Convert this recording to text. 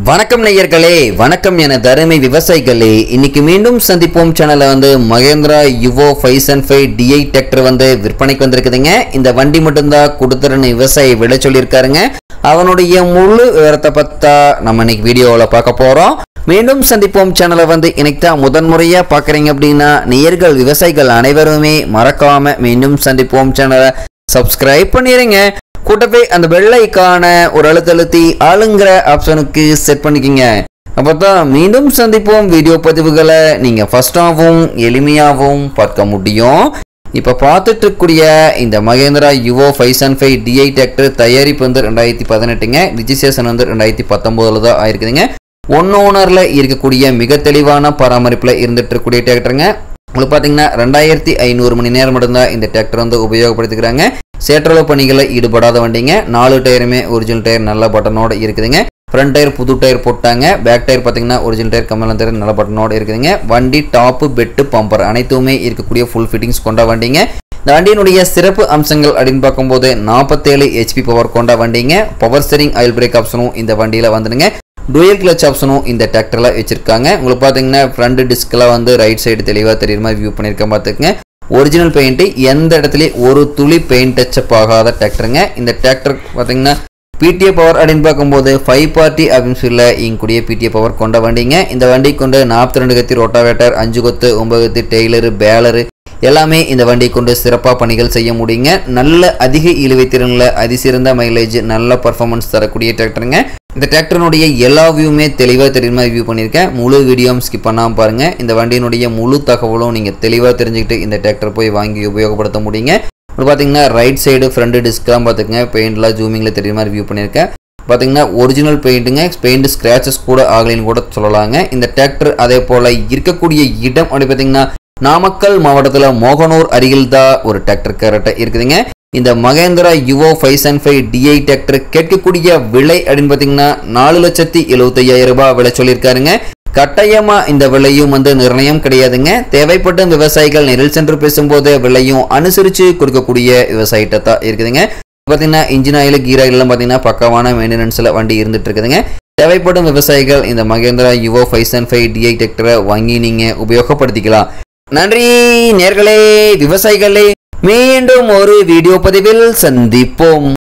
வணக்கம் நேயர்களே வணக்கம் என தருமை விவசாயிகளே இன்னைக்கு மீண்டும் சந்திப்போம் சேனல்ல வந்து Mahindra Yuvo five and five DI tractor வந்து விற்பனைக்கு வந்திருக்குதுங்க இந்த வண்டி மட்டும்தான் கொடுத்துருன்னு விவசாயி விட சொல்லியிருக்காருங்க அவனுடைய முழு விவரத்தை பத்தா நம்ம இன்னைக்கு வீடியோவில் பார்க்க போறோம் மீண்டும் சந்திப்போம் சேனலை வந்து இன்னைக்கு தான் முதன்முறையா பார்க்குறீங்க அப்படின்னா நேயர்கள் விவசாயிகள் அனைவருமே மறக்காம மீண்டும் சந்திப்போம் சேனலை சப்ஸ்கிரைப் பண்ணிடுங்க கூட்டவே அந்த வெள்ளைக்கான ஒரு அழுத்தழுத்தி ஆளுங்கிற ஆப்ஷனுக்கு செட் பண்ணிக்கிங்க அப்பதான் மீண்டும் சந்திப்போம் வீடியோ பதிவுகளை நீங்கள் ஃபஸ்ட்டாகவும் எளிமையாகவும் பார்க்க முடியும் இப்போ பார்த்துட்டு இருக்கக்கூடிய இந்த Mahindra Yuvo five and five DI tractor தயாரிப்பு வந்து ரெண்டாயிரத்தி பதினெட்டுங்க ரிஜிஸ்ட்ரேஷன் வந்து ரெண்டாயிரத்தி பத்தொம்போதில் தான் ஆயிருக்குதுங்க ஒன் ஓனரில் இருக்கக்கூடிய மிக தெளிவான பராமரிப்பில் இருந்துட்டு இருக்கக்கூடிய டிராக்டருங்க உங்களுக்கு பார்த்தீங்கன்னா ரெண்டாயிரத்தி ஐநூறு மணி நேரம் மட்டும்தான் இந்த டிராக்டர் வந்து உபயோகப்படுத்திக்கிறாங்க சேற்றளவு பணிகளில் ஈடுபடாத வண்டிங்க நாலு டயருமே ஒரிஜினல் டயர் நல்ல பட்டனோட இருக்குதுங்க ஃப்ரண்ட் டயர் புது டயர் போட்டாங்க பேக் டயர் பார்த்தீங்கன்னா ஒரிஜினல் டயர் கம்மலம் டயர் நல்ல பட்டனோட இருக்குதுங்க வண்டி டாப்பு பெட்டு பம்பர் அனைத்துமே இருக்கக்கூடிய ஃபுல் ஃபிட்டிங்ஸ் கொண்ட வண்டிங்க இந்த வண்டியினுடைய சிறப்பு அம்சங்கள் அப்படின்னு பார்க்கும்போது நாற்பத்தேழு ஹெச்பி பவர் கொண்ட வண்டிங்க பவர் ஸ்டரிங் ஆயில் பிரேக் ஆப்ஷனும் இந்த வண்டியில் வந்துடுங்க டூயல் கிளச் ஆப்ஷனும் இந்த டிராக்டரில் வச்சிருக்காங்க உங்களுக்கு பார்த்தீங்கன்னா ஃப்ரண்ட் டிஸ்கில் வந்து ரைட் சைடு தெளிவாக தெரியுற மாதிரி வியூ பண்ணியிருக்கேன் பார்த்துக்குங்க ஒரிஜினல் பெயிண்ட்டு எந்த இடத்துலையும் ஒரு துளி பெயிண்ட் டச்சப் ஆகாத டிராக்டருங்க இந்த டிராக்டர் பார்த்தீங்கன்னா பிடிஏ பவர் அப்படின்னு பார்க்கும்போது ஃபைவ் பார்ட்டி அப்படின்னு சொல்ல இங்கூடிய பிடிஏ பவர் கொண்ட வண்டிங்க இந்த வண்டி கொண்டு நாற்பத்தி ரெண்டு கத்தி ரொட்டாவேட்டர் அஞ்சு கொத்து ஒன்பது கத்தி டெய்லரு பேலரு எல்லாமே இந்த வண்டி கொண்டு சிறப்பாக பணிகள் செய்ய முடியுங்க நல்ல அதிக இழுவை திறனில் அதிசிறந்த மைலேஜ் நல்ல பர்ஃபார்மன்ஸ் தரக்கூடிய டிராக்டருங்க இந்த டிராக்டரினுடைய எல்லா வியூமே தெளிவாக தெரியுற மாதிரி வியூ பண்ணியிருக்கேன் முழு வீடியோவும் ஸ்கிப் பண்ணாமல் பாருங்கள் இந்த வண்டியினுடைய முழு தகவலும் நீங்கள் தெளிவாக தெரிஞ்சுக்கிட்டு இந்த டிராக்டர் போய் வாங்கி உபயோகப்படுத்த முடியுங்க இப்போ பார்த்தீங்கன்னா ரைட் சைடு ஃப்ரண்ட் டிஸ்க்லாம் பார்த்துக்கங்க பெயிண்ட்லாம் ஜூமிங்கில் தெரியுற மாதிரி வியூ பண்ணியிருக்கேன் பார்த்தீங்கன்னா ஒரிஜினல் பெயிண்ட்டுங்க பெயிண்ட் ஸ்க்ராச்சஸ் கூட ஆகலைன்னு கூட சொல்லலாங்க இந்த டிராக்டர் அதே போல் இருக்கக்கூடிய இடம் அப்படி பார்த்தீங்கன்னா நாமக்கல் மாவட்டத்தில் மோகனூர் அருகில் தான் ஒரு டிராக்டர் கரெக்டாக இருக்குதுங்க இந்த Mahindra Yuvo five and five DI tractor கேட்கக்கூடிய விலை அப்படின்னு பார்த்தீங்கன்னா நாலு லட்சத்தி எழுபத்தையாயிரம் ரூபாய் விலை சொல்லியிருக்காருங்க கட்டாயமா இந்த விலையும் வந்து நிர்ணயம் கிடையாதுங்க தேவைப்படும் விவசாயிகள் நேரில் சென்று பேசும்போது விலையும் அனுசரித்து கொடுக்கக்கூடிய விவசாயிட்ட தான் இருக்குதுங்க பார்த்தீங்கன்னா இன்ஜின் ஆயில் கீர் ஆயிலெலாம் பார்த்தீங்கன்னா பக்கமான மெயின்டெனன்ஸில் வண்டி இருந்துட்டு இருக்குதுங்க தேவைப்படும் விவசாயிகள் இந்த Mahindra Yuvo five and five DI டிராக்டரை வாங்கி நீங்கள் உபயோகப்படுத்திக்கலாம் நன்றி நேர்களே விவசாயிகளே மீண்டும் ஒரு வீடியோ பதிவில் சந்திப்போம்